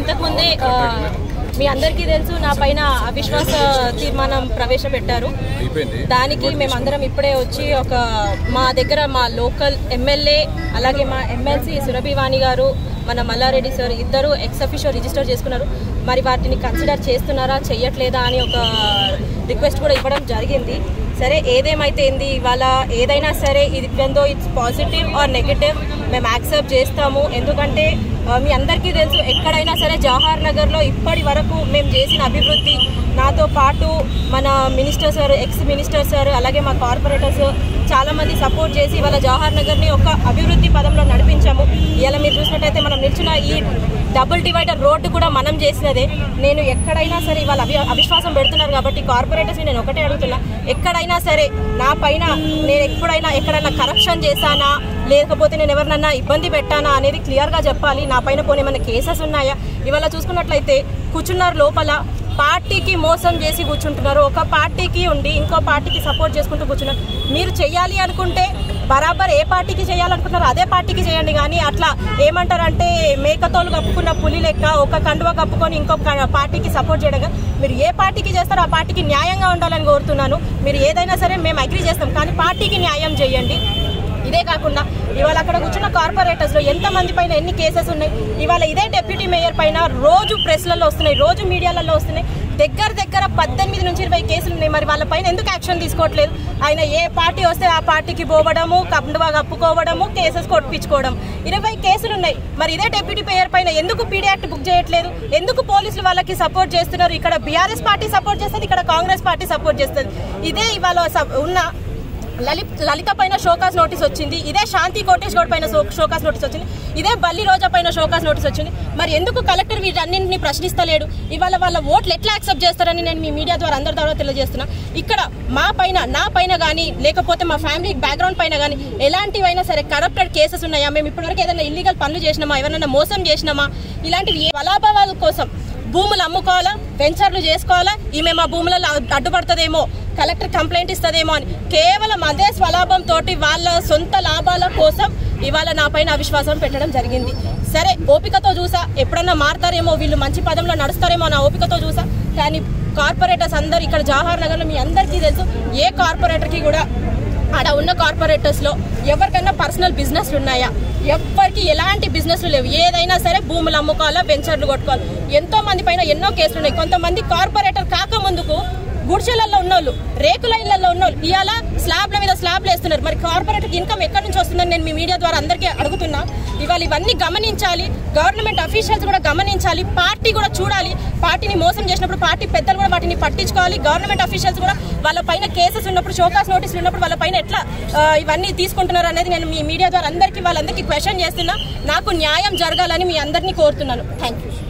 ఇంతకుముందే ఆ, మీ అందరికీ తెలుసు నా పైన అవిశ్వాస తీర్మానం ప్రవేశపెట్టారు దానికి మేమందరం ఇప్పుడే వచ్చి ఒక మా దగ్గర మా లోకల్ ఎమ్మెల్యే అలాగే మా ఎమ్మెల్సీ సురభివాణి గారు మన మల్లారెడ్డి సార్ ఇద్దరు ఎక్స్ అఫిషియో రిజిస్టర్ చేసుకున్నారు మరి వాటిని కన్సిడర్ చేస్తున్నారా చెయ్యట్లేదా అని ఒక రిక్వెస్ట్ కూడా ఇవ్వడం జరిగింది సరే ఏదేమైతే ఏంది ఇవాళ ఏదైనా సరే ఇది though it's positive or negative మేము యాక్సెప్ట్ చేస్తాము ఎందుకంటే ఆ, మీ అందరికీ తెలుసు ఎక్కడైనా సరే జవహర్ నగర్లో ఇప్పటి వరకు మేము చేసిన అభివృద్ధి నాతో పాటు మన minister sir ex minister sir అలాగే మా కార్పొరేటర్స్ చాలా మంది సపోర్ట్ చేసి ఇవాళ జవహర్ నగర్ని ఒక అభివృద్ధి పదంలో నడిపించాము ఇలా మీరు చూసినట్టయితే మనం నిల్చున్న ఈ డబుల్ డివైడర్ రోడ్డు కూడా మనం చేసినదే నేను ఎక్కడైనా సరే ఇవాళ అవి అవిశ్వాసం పెడుతున్నారు కాబట్టి కార్పొరేటర్స్ నేను ఒకటే అడుగుతున్నా ఎక్కడైనా సరే నా పైన నేను ఎప్పుడైనా ఎక్కడైనా కరప్షన్ చేశానా లేకపోతే నేను ఎవరినన్నా ఇబ్బంది పెట్టానా అనేది క్లియర్గా చెప్పాలి నా పైన పోనీ ఏమైనా కేసెస్ ఉన్నాయా ఇవాళ చూసుకున్నట్లయితే కూర్చున్నారు లోపల పార్టీకి మోసం చేసి కూర్చుంటున్నారు ఒక పార్టీకి ఉండి ఇంకో పార్టీకి సపోర్ట్ చేసుకుంటూ కూర్చున్నారు మీరు చెయ్యాలి అనుకుంటే బరాబర్ ఏ పార్టీకి చేయాలనుకుంటున్నారో అదే పార్టీకి చేయండి కానీ అట్లా ఏమంటారంటే మేకతోలు కప్పుకున్న పులి లెక్క ఒక కండువ కప్పుకొని ఇంకో క- పార్టీకి సపోర్ట్ చేయడం కాదు. మీరు ఏ పార్టీకి చేస్తారో ఆ పార్టీకి న్యాయంగా ఉండాలని కోరుతున్నాను మీరు ఏదైనా సరే మేము అగ్రి చేస్తాం కానీ పార్టీకి న్యాయం చేయండి ఇదే కాకుండా ఇవాళ అక్కడ కూర్చున్న కార్పొరేటర్స్ లో ఎంత మంది పైన ఎన్ని కేసెస్ ఉన్నాయి ఇవాళ ఇదే డెప్యూటీ మేయర్ పైన రోజు ప్రెస్లలో వస్తున్నాయి రోజు మీడియాలలో వస్తున్నాయి దగ్గర దగ్గర పద్దెనిమిది నుంచి ఇరవై కేసులు ఉన్నాయి మరి వాళ్ళ పైన ఎందుకు యాక్షన్ తీసుకోవట్లేదు ఆయన ఏ పార్టీ వస్తే ఆ పార్టీకి పోవడము కండువా కప్పుకోవడము కేసెస్ కొట్టించుకోవడం ఇరవై కేసులు ఉన్నాయి మరి ఇదే డెప్యూటీ మేయర్ పైన ఎందుకు పీడీ యాక్ట్ బుక్ చేయట్లేదు ఎందుకు పోలీసులు వాళ్ళకి సపోర్ట్ చేస్తున్నారు ఇక్కడ బీఆర్ఎస్ పార్టీ సపోర్ట్ చేస్తుంది ఇక్కడ కాంగ్రెస్ పార్టీ సపోర్ట్ చేస్తుంది ఇదే ఇవాళ స- ఉన్న లలిత్ లలిత పైన షోకాస్ నోటీస్ వచ్చింది ఇదే శాంతి కోటేష్ గౌడ్ పైన షో- షోకాస్ నోటీస్ వచ్చింది ఇదే బల్లి రోజా పైన షోకాస్ నోటీస్ వచ్చింది మరి ఎందుకు కలెక్టర్ వీటన్నింటిని ప్రశ్నిస్తలేడు ఇవాళ వాళ్ళ ఓట్లు ఎట్లా యాక్సెప్ట్ చేస్తారని నేను మీ మీడియా ద్వారా అందరి ద్వారా తెలియజేస్తున్నా ఇక్కడ మా పైన నా పైన కానీ లేకపోతే మా ఫ్యామిలీ బ్యాక్గ్రౌండ్ పైన కానీ ఎలాంటివైనా సరే కరప్టెడ్ కేసెస్ ఉన్నాయా మేము ఇప్పటివరకు ఏదైనా ఇల్లీగల్ పనులు చేసినామా ఎవరైనా మోసం చేసినామా ఇలాంటివి ఏ బలాభావాల కోసం భూములు అమ్ముకోవాలా వెంచర్లు చేసుకోవాలా ఈమె మా భూములలో అడ్డుపడుతుందేమో కలెక్టర్ కంప్లైంట్ ఇస్తుందేమో అని కేవలం అదే స్వలాభం తోటి వాళ్ళ సొంత లాభాల కోసం ఇవాళ నా పైన అవిశ్వాసం పెట్టడం జరిగింది సరే ఓపికతో చూసా ఎప్పుడన్నా మారతారేమో వీళ్ళు మంచి పదంలో నడుస్తారేమో నా ఓపికతో చూసా కానీ కార్పొరేటర్స్ అందరు ఇక్కడ జవహర్ నగర్లో మీ అందరికీ తెలుసు ఏ కార్పొరేటర్కి కూడా ఆడ ఉన్న కార్పొరేటర్స్ లో ఎవరికైనా పర్సనల్ బిజినెస్ ఉన్నాయా ఎవరికి ఎలాంటి బిజినెస్ లేవు ఏదైనా సరే భూములు అమ్ముకోవాలా వెంచర్లు కొట్టుకోవాలి ఎంతో మంది పైన ఎన్నో కేసులు ఉన్నాయి కొంతమంది కార్పొరేటర్ కాక ముందుకు గుడిసెలలో ఉన్నోళ్ళు రేకుల ఇళ్లలో ఉన్నోళ్ళు ఇవాళ స్లాబ్ల మీద స్లాబ్లు వేస్తున్నారు మరి కార్పొరేటర్ ఇన్కమ్ ఎక్కడి నుంచి వస్తుందని నేను మీ మీడియా ద్వారా అందరికీ అడుగుతున్నా ఇవాళ ఇవన్నీ గమనించాలి గవర్నమెంట్ అఫీషియల్స్ కూడా గమనించాలి పార్టీ కూడా చూడాలి పార్టీని మోసం చేసినప్పుడు పార్టీ పెద్దలు కూడా వాటిని పట్టించుకోవాలి గవర్నమెంట్ అఫీషియల్స్ కూడా వాళ్ళ పైన కేసెస్ ఉన్నప్పుడు షోకాస్ నోటీసులు ఉన్నప్పుడు వాళ్ళ పైన ఎట్లా ఆ, ఇవన్నీ తీసుకుంటున్నారు అనేది నేను మీ మీడియా ద్వారా అందరికీ వాళ్ళందరికీ క్వశ్చన్ చేస్తున్నా నాకు న్యాయం జరగాలని మీ అందరినీ కోరుతున్నాను థ్యాంక్ యూ